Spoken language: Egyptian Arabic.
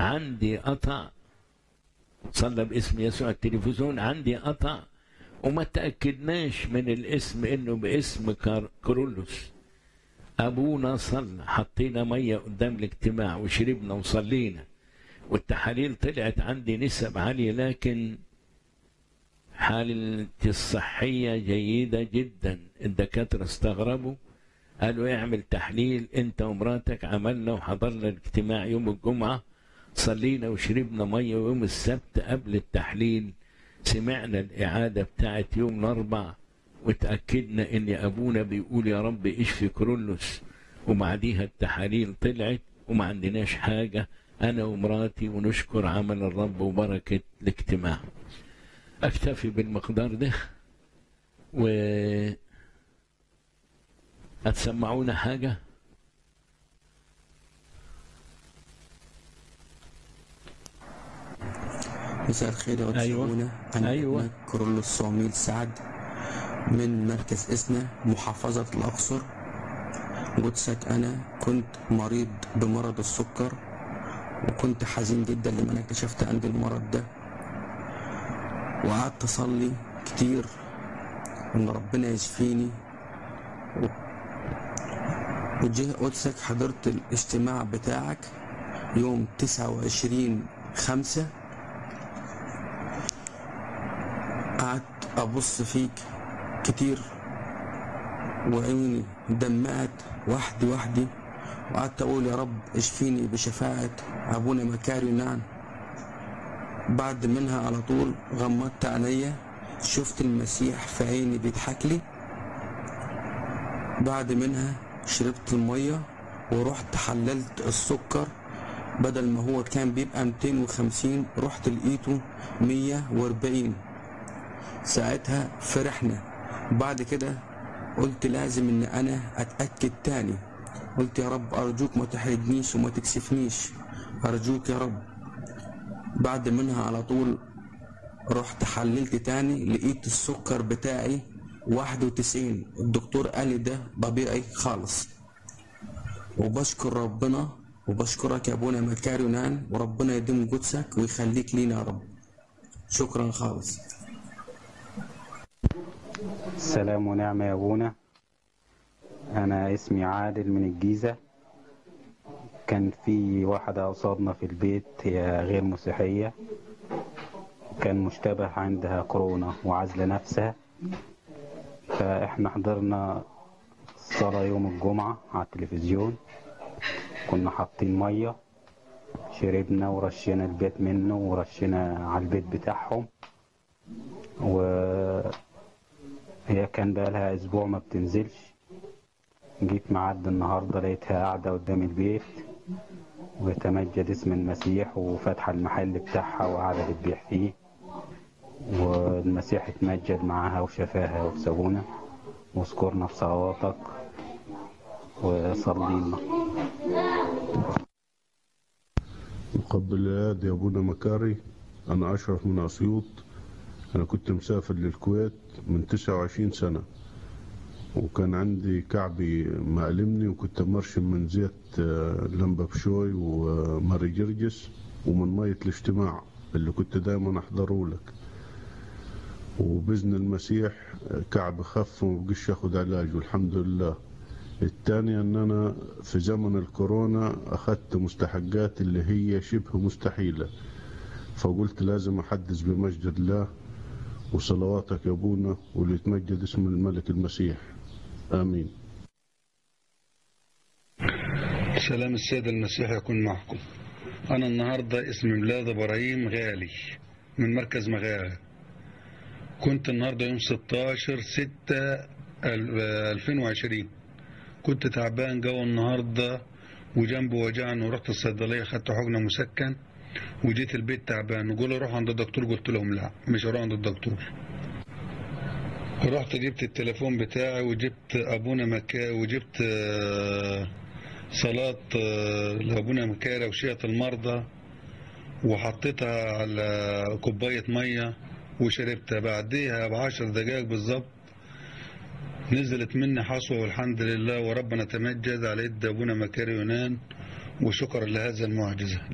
عندي قطع صلى باسم يسوع التلفزيون عندي قطع وما تأكدناش من الاسم انه باسم كار- كرولوس ابونا صلى حطينا ميه قدام الاجتماع وشربنا وصلينا والتحاليل طلعت عندي نسب عاليه لكن حالتي الصحيه جيده جدا الدكاتره استغربوا قالوا اعمل تحليل انت ومراتك عملنا وحضرنا الاجتماع يوم الجمعه صلينا وشربنا ميه ويوم السبت قبل التحليل سمعنا الاعاده بتاعت يوم الاربع وتاكدنا ان ابونا بيقول يا رب اشفي كرولوس وبعديها التحاليل طلعت وما عندناش حاجه انا ومراتي ونشكر عمل الرب وبركه الاجتماع اكتفي بالمقدار ده و هتسمعونا حاجه مساء الخير يا أيوة. وتسمونا أنا أيوة. ابنك كرولوس صوميل سعد من مركز إسنا محافظة الأقصر قدسك أنا كنت مريض بمرض السكر وكنت حزين جدا لما أنا اكتشفت عندي المرض ده وقعدت أصلي كتير إن ربنا يشفيني و- وجه قدسك حضرت الاجتماع بتاعك يوم تسعة وعشرين خمسة قعدت أبص فيك كتير وعيني دمعت وحدي وحدي وقعدت أقول يا رب اشفيني بشفاعة أبونا مكاري نعم بعد منها على طول غمضت عينيا شفت المسيح في عيني بيضحك لي بعد منها شربت المية ورحت حللت السكر بدل ما هو كان بيبقى 250 رحت لقيته 140 ساعتها فرحنا بعد كده قلت لازم ان انا اتاكد تاني قلت يا رب ارجوك ما تحرجنيش وما تكسفنيش ارجوك يا رب بعد منها على طول رحت حللت تاني لقيت السكر بتاعي 91 الدكتور قال لي ده طبيعي خالص وبشكر ربنا وبشكرك يا ابونا مكاري يونان وربنا يديم قدسك ويخليك لينا يا رب شكرا خالص سلام ونعمة يا أبونا أنا اسمي عادل من الجيزة كان في واحدة قصادنا في البيت هي غير مسيحية كان مشتبه عندها كورونا وعزل نفسها فإحنا حضرنا الصلاة يوم الجمعة على التلفزيون كنا حاطين مية شربنا ورشينا البيت منه ورشينا على البيت بتاعهم و هي كان بقالها اسبوع ما بتنزلش جيت معد النهارده لقيتها قاعده قدام البيت ويتمجد اسم المسيح وفاتحه المحل بتاعها وقاعده بتبيع فيه والمسيح اتمجد معاها وشفاها وسابونا واذكرنا في صلواتك وصلينا مقبل اليد يا ابونا مكاري انا اشرف من اسيوط انا كنت مسافر للكويت من 29 سنه وكان عندي كعبي مألمني وكنت مرشم من زيت آه، لمبة بشوي وماري جرجس ومن مية الاجتماع اللي كنت دايما احضره لك وبإذن المسيح آه، كعبي خف ومبقيش ياخد علاج والحمد لله الثانية ان انا في زمن الكورونا اخذت مستحقات اللي هي شبه مستحيلة فقلت لازم احدث بمجد الله وصلواتك يا ابونا وليتمجد اسم الملك المسيح امين سلام السيد المسيح يكون معكم أنا النهاردة اسمي ميلاد إبراهيم غالي من مركز مغاغة كنت النهاردة يوم 16 6 2020 كنت تعبان جو النهاردة وجنبي وجعني ورحت الصيدلية خدت حقنة مسكن وجيت البيت تعبان وقولوا روح عند الدكتور قلت لهم لا مش هروح عند الدكتور رحت جبت التليفون بتاعي وجبت ابونا مكا وجبت آه، صلاة آه، لابونا مكارة وشيعة المرضى وحطيتها على كوباية مية وشربتها بعديها بعشر دقايق بالظبط نزلت مني حصوة والحمد لله وربنا تمجد على يد ابونا مكاري يونان وشكرا لهذا المعجزة